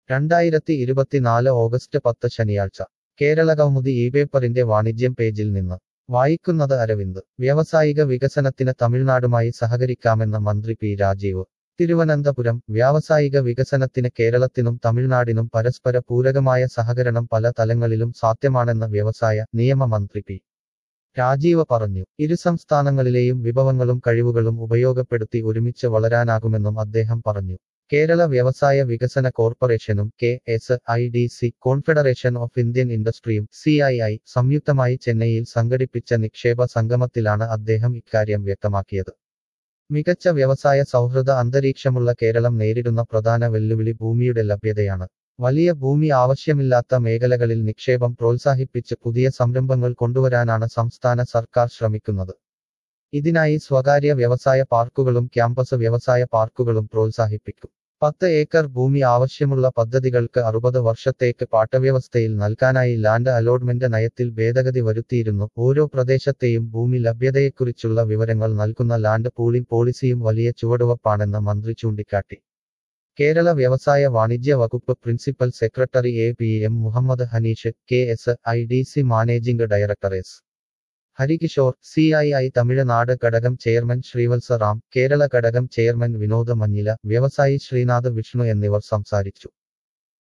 രണ്ടായിരത്തി ഇരുപത്തിനാല് ഓഗസ്റ്റ് പത്ത് ശനിയാഴ്ച കേരള കൗമുദി ഈ പേപ്പറിന്റെ വാണിജ്യം പേജിൽ നിന്ന് വായിക്കുന്നത് അരവിന്ദ് വ്യാവസായിക വികസനത്തിന് തമിഴ്നാടുമായി സഹകരിക്കാമെന്ന മന്ത്രി പി രാജീവ് തിരുവനന്തപുരം വ്യാവസായിക വികസനത്തിന് കേരളത്തിനും തമിഴ്നാടിനും പരസ്പര പൂരകമായ സഹകരണം പല തലങ്ങളിലും സാധ്യമാണെന്ന് വ്യവസായ നിയമ മന്ത്രി പി രാജീവ് പറഞ്ഞു ഇരു സംസ്ഥാനങ്ങളിലെയും വിഭവങ്ങളും കഴിവുകളും ഉപയോഗപ്പെടുത്തി ഒരുമിച്ച് വളരാനാകുമെന്നും അദ്ദേഹം പറഞ്ഞു കേരള വ്യവസായ വികസന കോർപ്പറേഷനും K S I D C confederation of Indian ഇൻഡസ്ട്രിയും സി ഐ ഐ സംയുക്തമായി ചെന്നൈയിൽ സംഘടിപ്പിച്ച നിക്ഷേപ സംഗമത്തിലാണ് അദ്ദേഹം ഇക്കാര്യം വ്യക്തമാക്കിയത് മികച്ച വ്യവസായ സൗഹൃദ അന്തരീക്ഷമുള്ള കേരളം നേരിടുന്ന പ്രധാന വെല്ലുവിളി ഭൂമിയുടെ ലഭ്യതയാണ് വലിയ ഭൂമി ആവശ്യമില്ലാത്ത മേഖലകളിൽ നിക്ഷേപം പ്രോത്സാഹിപ്പിച്ച് പുതിയ സംരംഭങ്ങൾ കൊണ്ടുവരാനാണ് സംസ്ഥാന സർക്കാർ ശ്രമിക്കുന്നത് ഇതിനായി സ്വകാര്യ വ്യവസായ പാർക്കുകളും ക്യാമ്പസ് വ്യവസായ പാർക്കുകളും പ്രോത്സാഹിപ്പിക്കും പത്ത് ഏക്കർ ഭൂമി ആവശ്യമുള്ള പദ്ധതികൾക്ക് അറുപത് വർഷത്തേക്ക് പാട്ടവ്യവസ്ഥയിൽ നൽകാനായി ലാൻഡ് അലോട്ട്മെന്റ് നയത്തിൽ ഭേദഗതി വരുത്തിയിരുന്നു ഓരോ പ്രദേശത്തെയും ഭൂമി ലഭ്യതയെക്കുറിച്ചുള്ള വിവരങ്ങൾ നൽകുന്ന ലാൻഡ് പൂളിംഗ് പോളിസിയും വലിയ ചുവടുവപ്പാണെന്ന് മന്ത്രി ചൂണ്ടിക്കാട്ടി കേരള വ്യവസായ വാണിജ്യ വകുപ്പ് principal secretary A P M Muhammad Hanish K S I D C managing director S Harikishore C I I Tamil Nadu ഘടകം ചെയർമാൻ ശ്രീവത്സ റാം കേരള ഘടകം ചെയർമാൻ വിനോദ് മഞ്ഞില വ്യവസായി ശ്രീനാഥ് വിഷ്ണു എന്നിവർ സംസാരിച്ചു